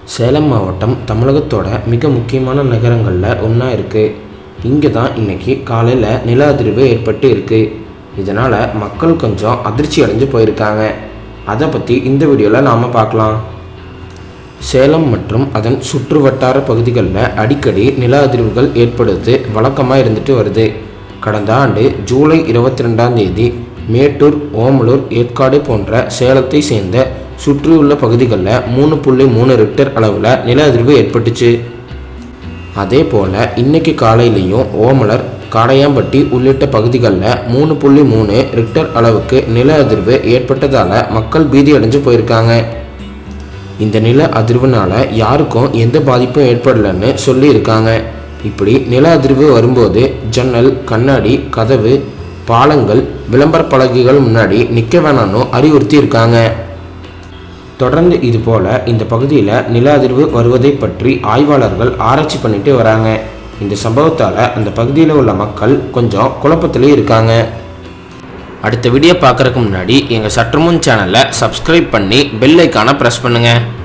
சேலம் மாவட்டம் தமிழகத்தோட மிக முக்கியமான நகரங்களில் ஒன்றா இருக்குது இங்கே தான் இன்னைக்கு காலையில் நில அதிர்வு ஏற்பட்டு இருக்குது இதனால் மக்கள் கொஞ்சம் அதிர்ச்சி அடைஞ்சு போயிருக்காங்க அதை பற்றி இந்த வீடியோவில் நாம் பார்க்கலாம் சேலம் மற்றும் அதன் சுற்று வட்டார பகுதிகளில் அடிக்கடி நில அதிர்வுகள் ஏற்படுவது வழக்கமாக இருந்துட்டு வருது கடந்த ஆண்டு ஜூலை இருபத்தி ரெண்டாம் தேதி மேட்டூர் ஓமலூர் ஏற்காடு போன்ற சேலத்தை சேர்ந்த சுற்றியுள்ள பகுதிகளில் மூணு புள்ளி மூணு ரிக்டர் அளவில் நில அதிர்வு ஏற்பட்டுச்சு அதே போல் இன்னைக்கு காலையிலையும் ஓமலர் காடையாம்பட்டி உள்ளிட்ட பகுதிகளில் மூணு புள்ளி மூணு ரிக்டர் அளவுக்கு நில அதிர்வு ஏற்பட்டதால் மக்கள் பீதி அடைஞ்சு போயிருக்காங்க இந்த நில அதிர்வுனால யாருக்கும் எந்த பாதிப்பும் ஏற்படலைன்னு சொல்லியிருக்காங்க இப்படி நில அதிர்வு வரும்போது ஜன்னல் கண்ணாடி கதவு பாலங்கள் விளம்பர பலகைகள் முன்னாடி நிற்க வேணாம்னு அறிவுறுத்தி இருக்காங்க தொடர்ந்து இது போல இந்த பகுதியில் நில அதிர்வு வருவதை பற்றி ஆய்வாளர்கள் ஆராய்ச்சி பண்ணிட்டு வராங்க இந்த சம்பவத்தால் அந்த பகுதியில் உள்ள மக்கள் கொஞ்சம் குழப்பத்திலே இருக்காங்க அடுத்த வீடியோ பார்க்குறதுக்கு முன்னாடி எங்கள் சற்றுமுன் சேனலை சப்ஸ்கிரைப் பண்ணி பெல் ஐக்கானை ப்ரெஸ் பண்ணுங்கள்